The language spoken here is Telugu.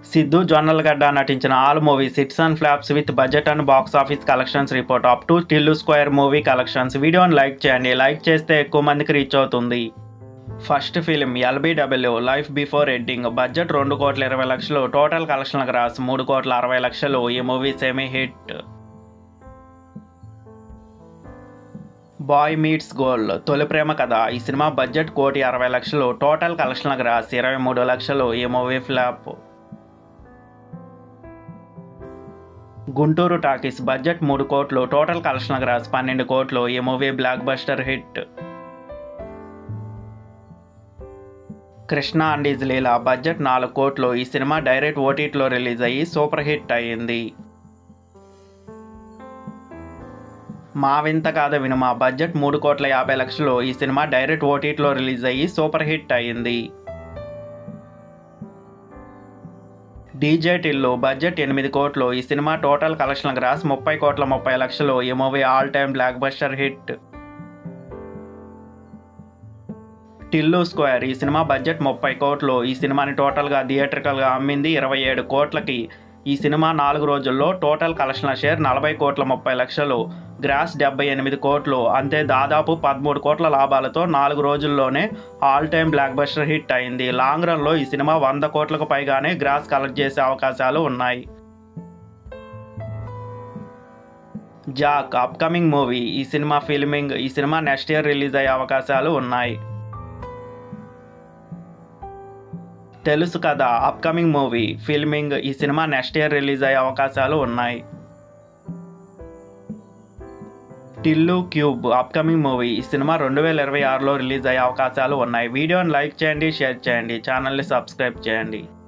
సిద్ధు జొన్నలగడ్డ నటించిన all movies hits and flops with budget and box office collections report up to Tillu square movie collections వీడియోని లైక్ చేయండి లైక్ చేస్తే ఎక్కువ మందికి రీచ్ అవుతుంది first film LBW life before wedding budget రెండు కోట్ల ఇరవై లక్షలు టోటల్ కలెక్షన్లకు రాసి మూడు కోట్ల అరవై లక్షలు ఈ movie semi hit boy meets goal తొలి ప్రేమ కథ ఈ సినిమా బడ్జెట్ కోటి అరవై లక్షలు టోటల్ కలెక్షన్లకు రాసి ఇరవై మూడు లక్షలు ఈ movie flop Guntur talkies budget మూడు కోట్లు టోటల్ కలెక్షన్లకు రాసి పన్నెండు కోట్లు ఈ movie block buster hit Krishna and is Leela budget నాలుగు కోట్లు ఈ సినిమా డైరెక్ట్ ఓటీటీలో రిలీజ్ అయ్యి సూపర్ హిట్ అయ్యింది మా వింత కాద వినుమ బడ్జెట్ మూడు కోట్ల యాభై లక్షలు ఈ సినిమా డైరెక్ట్ ఓటీటీలో రిలీజ్ అయ్యి సూపర్ హిట్ అయ్యింది డీజే టిల్లు బడ్జెట్ ఎనిమిది కోట్లు ఈ సినిమా టోటల్ కలెక్షన్ గ్రాస్ ముప్పై కోట్ల ముప్పై లక్షలు ఈ movie all time block buster hit Tillu square ఈ సినిమా బడ్జెట్ ముప్పై కోట్లు ఈ సినిమాని టోటల్గా థియేట్రికల్గా అమ్మింది ఇరవై ఏడు కోట్లకి ఈ సినిమా నాలుగు రోజుల్లో టోటల్ కలెక్షన్ల షేర్ నలభై కోట్ల ముప్పై లక్షలు గ్రాస్ డెబ్బై ఎనిమిది కోట్లు అంతే దాదాపు పదమూడు కోట్ల లాభాలతో నాలుగు రోజుల్లోనే all time block buster hit అయింది లాంగ్ రన్లో ఈ సినిమా వంద కోట్లకు పైగానే గ్రాస్ కలెక్ట్ చేసే అవకాశాలు ఉన్నాయి జాక్ అప్కమింగ్ మూవీ ఈ సినిమా ఫిల్మింగ్ ఈ సినిమా నెక్స్ట్ ఇయర్ రిలీజ్ అయ్యే అవకాశాలు ఉన్నాయి తెలుసు కదా అప్కమింగ్ మూవీ ఫిల్మింగ్ ఈ సినిమా నెక్స్ట్ ఇయర్ రిలీజ్ అయ్యే అవకాశాలు ఉన్నాయి టిల్లు క్యూబ్ అప్కమింగ్ మూవీ ఈ సినిమా రెండు వేల ఇరవై ఆరులో రిలీజ్ అయ్యే అవకాశాలు ఉన్నాయి వీడియోని లైక్ చేయండి షేర్ చేయండి ఛానల్ని సబ్స్క్రైబ్ చేయండి